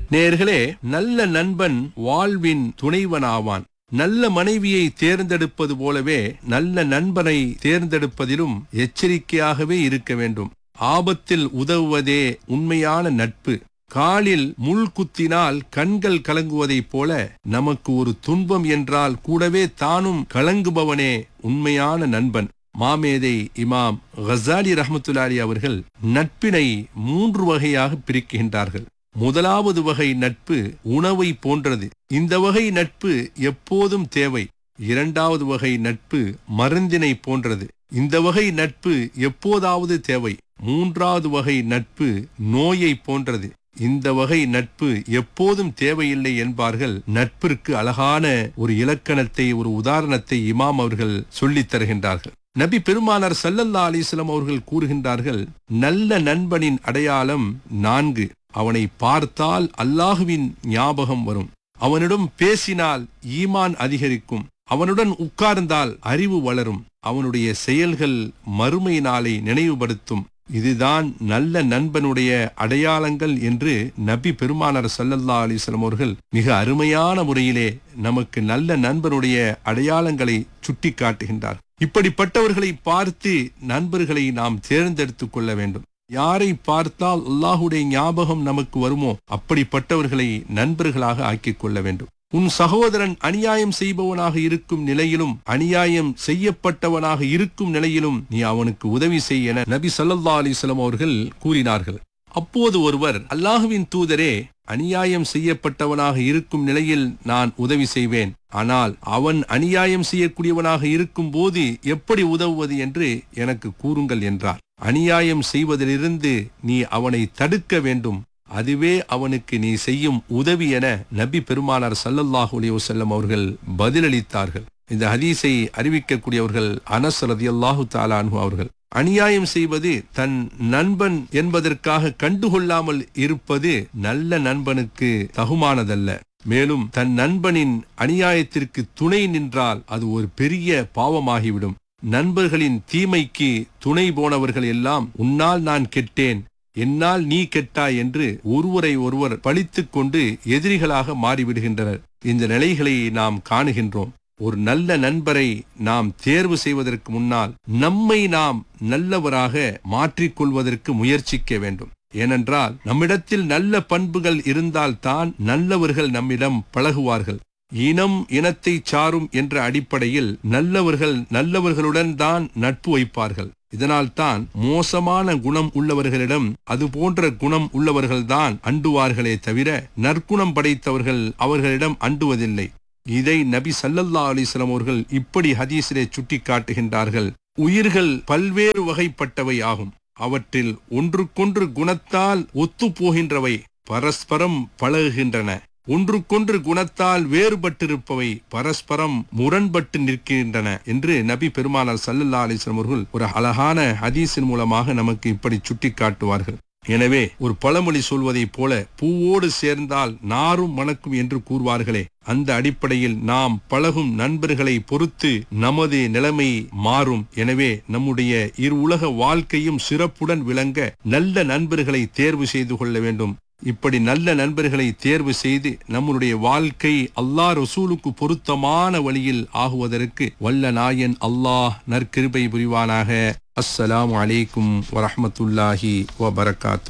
நேர்களே நல்ல நண்பன் வாழ்வின் துணைவனாவான் நல்ல மனைவியை தேர்ந்தெடுப்பது போலவே நல்ல நண்பனை தேர்ந்தெடுப்பதிலும் எச்சரிக்கையாகவே இருக்க வேண்டும் ஆபத்தில் உதவுவதே உண்மையான நட்பு காலில் முள் குத்தினால் கண்கள் கலங்குவதைப் போல நமக்கு ஒரு துன்பம் என்றால் கூடவே தானும் கலங்குபவனே உண்மையான நண்பன் மாமேதை இமாம் கசாலி ரஹமத்துல்லாரி அவர்கள் நட்பினை மூன்று வகையாக பிரிக்கின்றார்கள் முதலாவது வகை நட்பு உணவை போன்றது இந்த வகை நட்பு எப்போதும் தேவை இரண்டாவது வகை நட்பு மருந்தினை போன்றது இந்த வகை நட்பு எப்போதாவது தேவை மூன்றாவது வகை நட்பு நோயை போன்றது இந்த வகை நட்பு எப்போதும் தேவையில்லை என்பார்கள் நட்பிற்கு அழகான ஒரு இலக்கணத்தை ஒரு உதாரணத்தை இமாம் அவர்கள் சொல்லித் தருகின்றார்கள் நபி பெருமானார் சல்லல்லா அலிஸ்லாம் அவர்கள் கூறுகின்றார்கள் நல்ல நண்பனின் அடையாளம் நான்கு அவனை பார்த்தால் அல்லாஹுவின் ஞாபகம் வரும் அவனிடம் பேசினால் ஈமான் அதிகரிக்கும் அவனுடன் உட்கார்ந்தால் அறிவு வளரும் அவனுடைய செயல்கள் மறுமை நாளை நினைவுபடுத்தும் இதுதான் நல்ல நண்பனுடைய அடையாளங்கள் என்று நபி பெருமானார் சல்லல்லா அலிஸ்லாம் அவர்கள் மிக அருமையான முறையிலே நமக்கு நல்ல நண்பனுடைய அடையாளங்களை சுட்டி காட்டுகின்றார் இப்படிப்பட்டவர்களை பார்த்து நண்பர்களை நாம் தேர்ந்தெடுத்துக் கொள்ள வேண்டும் யாரை பார்த்தால் அல்லாஹுடைய ஞாபகம் நமக்கு வருமோ அப்படிப்பட்டவர்களை நண்பர்களாக ஆக்கிக் கொள்ள வேண்டும் உன் சகோதரன் அநியாயம் செய்பவனாக இருக்கும் நிலையிலும் அநியாயம் செய்யப்பட்டவனாக இருக்கும் நிலையிலும் நீ அவனுக்கு உதவி செய் என நபி சல்லா அலிஸ்லாம் அவர்கள் கூறினார்கள் அப்போது ஒருவர் அல்லாஹுவின் தூதரே அநியாயம் செய்யப்பட்டவனாக இருக்கும் நிலையில் நான் உதவி செய்வேன் ஆனால் அவன் அநியாயம் செய்யக்கூடியவனாக இருக்கும் போது எப்படி உதவுவது என்று எனக்கு கூறுங்கள் என்றார் அநியாயம் செய்வதிலிருந்து நீ அவனை தடுக்க வேண்டும் அதுவே அவனுக்கு நீ செய்யும் உதவி என நபி பெருமானார் சல்லல்லாஹு அலைஹி வஸல்லம் அவர்கள் பதிலளித்தார்கள் இந்த ஹதீஸை அறிவிக்கக்கூடியவர்கள் அனஸ் ரதியல்லாஹு தாலான்ஹு அவர்கள் அநியாயம் செய்வது தன் நண்பன் என்பதற்காக கண்டுகொள்ளாமல் இருப்பது நல்ல நண்பனுக்கு தகுமானதல்ல மேலும் தன் நண்பனின் அநியாயத்திற்கு துணை நின்றால் அது ஒரு பெரிய பாவமாகிவிடும் நண்பர்களின் தீமைக்கு துணை போனவர்கள் எல்லாம் உன்னால் நான் கெட்டேன் என்னால் நீ கெட்டாய் என்று ஒருவரை ஒருவர் பழித்துக் கொண்டு எதிரிகளாக மாறிவிடுகின்றனர் இந்த நிலைகளை நாம் காணுகின்றோம் ஒரு நல்ல நண்பரை நாம் தேர்வு செய்வதற்கு முன்னால் நம்மை நாம் நல்லவராக மாற்றிக்கொள்வதற்கு முயற்சிக்க வேண்டும் ஏனென்றால் நம்மிடத்தில் நல்ல பண்புகள் இருந்தால்தான் நல்லவர்கள் நம்மிடம் பழகுவார்கள் இனம் இனத்தை சாரும் என்ற அடிப்படையில் நல்லவர்கள் நல்லவர்களுடன் தான் நட்பு வைப்பார்கள் இதனால்தான் மோசமான குணம் உள்ளவர்களிடம் அது போன்ற குணம் உள்ளவர்கள்தான் அண்டுவார்களே தவிர நற்குணம் படைத்தவர்கள் அவர்களிடம் அண்டுவதில்லை இதை நபி சல்லல்லா அலிஸ்லாம் அவர்கள் இப்படி ஹதீஸிலே சுட்டி காட்டுகின்றார்கள் உயிர்கள் பல்வேறு வகைப்பட்டவை ஆகும் அவற்றில் ஒன்றுக்கொன்று குணத்தால் ஒத்து போகின்றவை பரஸ்பரம் பழகுகின்றன ஒன்றுக்கொன்று குணத்தால் வேறுபட்டிருப்பவை பரஸ்பரம் முரண்பட்டு நிற்கின்றன என்று நபி பெருமானார் சல்லல்லா அலிஸ்லாம் அவர்கள் ஒரு அழகான ஹதீஸின் மூலமாக நமக்கு இப்படி சுட்டி காட்டுவார்கள் எனவே ஒரு பழமொழி சொல்வதைப் போல பூவோடு சேர்ந்தால் நாரும் மணக்கும் என்று கூறுவார்களே அந்த அடிப்படையில் நாம் பழகும் நண்பர்களை பொறுத்து நமது நிலைமை மாறும் எனவே நம்முடைய இரு உலக வாழ்க்கையும் சிறப்புடன் விளங்க நல்ல நண்பர்களை தேர்வு செய்து கொள்ள வேண்டும் இப்படி நல்ல நண்பர்களை தேர்வு செய்து நம்முடைய வாழ்க்கை அல்லாஹ் ரசூலுக்கு பொருத்தமான வழியில் ஆகுவதற்கு வல்ல நாயன் அல்லாஹ் நற்கிருபை புரிவானாக அஸ்ஸலாமு அலைக்கும் வரஹமத்துல்லாஹி வபரகாத்து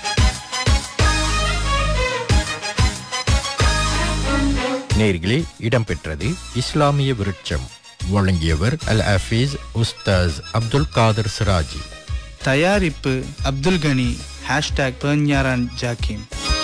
நேர்களே இடம்பெற்றது இஸ்லாமிய விருட்சம் வழங்கியவர் அல் ஹஃபீஸ் உஸ்தாஸ் அப்துல் காதர் சிராஜி தயாரிப்பு அப்துல் கனி ஹேஷ்டாக் பெர்ஞாரான் ஜாக்கிம்